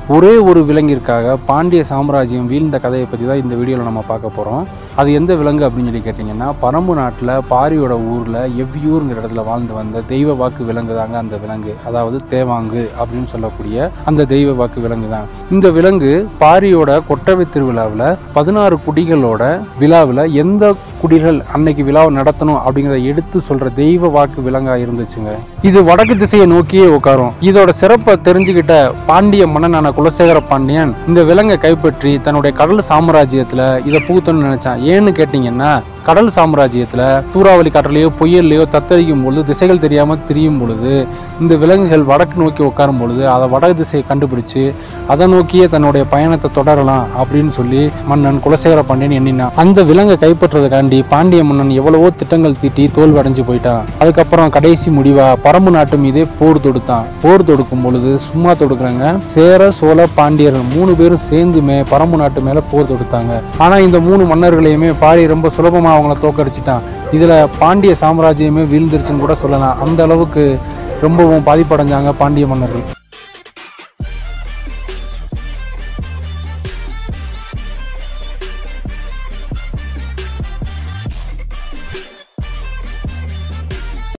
ஒரே ஒரு விலங்கிற்காக பாண்டிய சாம்ராஜ்யம் வீழ்ந்த கதையை பற்றி தான் இந்த வீடியோவில் நம்ம பார்க்க போகிறோம் அது எந்த விலங்கு அப்படின்னு சொல்லி கேட்டிங்கன்னா பரம்பு நாட்டில் பாரியோட ஊரில் எவ்வியூருங்கிற இடத்துல வாழ்ந்து வந்த தெய்வ வாக்கு விலங்கு தாங்க அந்த விலங்கு அதாவது தேவாங்கு அப்படின்னு சொல்லக்கூடிய அந்த தெய்வ வாக்கு விலங்கு தான் இந்த விலங்கு பாரியோட கொட்டவை திருவிழாவில் பதினாறு குடிகளோட விழாவில் எந்த குடிகள் அன்னைக்கு விழாவை நடத்தணும் அப்படிங்கிறத எடுத்து சொல்ற தெய்வ வாக்கு விலங்கா இருந்துச்சுங்க இது வடக்கு திசையை நோக்கியே உட்காரும் இதோட சிறப்பை தெரிஞ்சுக்கிட்ட பாண்டிய மன்னனான குலசேகர பாண்டியன் இந்த விலங்கை கைப்பற்றி தன்னுடைய கடல் சாம்ராஜ்யத்துல இதை புகுத்தணும்னு நினைச்சான் ஏன்னு கேட்டீங்கன்னா கடல் சாம்ராஜ்யத்துல சூறாவளி காற்றுலையோ புயல்லையோ தத்தளிக்கும் பொழுது திசைகள் தெரியாம திரியும் பொழுது இந்த விலங்குகள் வடக்கு நோக்கி உட்காரும் பொழுது அதை வடக்கு திசையை கண்டுபிடிச்சு அதை நோக்கியே தன்னுடைய பயணத்தை தொடரலாம் அப்படின்னு சொல்லி மன்னன் குலசேகர பாண்டியன் எண்ணினான் அந்த விலங்கை கைப்பற்றுறதுக்காண்டி பாண்டிய மன்னன் எவ்வளவோ திட்டங்கள் தீட்டி தோல்வி அடைஞ்சு போயிட்டான் அதுக்கப்புறம் கடைசி முடிவா பரம்பு நாட்டு மீதே போர் தொடுத்தான் போர் தொடுக்கும் பொழுது சும்மா தொடுக்குறாங்க சேர சோழ பாண்டியர்கள் மூணு பேரும் சேர்ந்துமே பரம்பு நாட்டு மேல போர் தொடுத்தாங்க ஆனா இந்த மூணு மன்னர்களையுமே பாரி ரொம்ப சுலபமா அவங்கள தோக்கடிச்சிட்டான் இதுல பாண்டிய சாம்ராஜ்யமே வீழ்ந்துருச்சுன்னு கூட சொல்லலாம் அந்த அளவுக்கு ரொம்பவும் பாதிப்படைஞ்சாங்க பாண்டிய மன்னர்கள்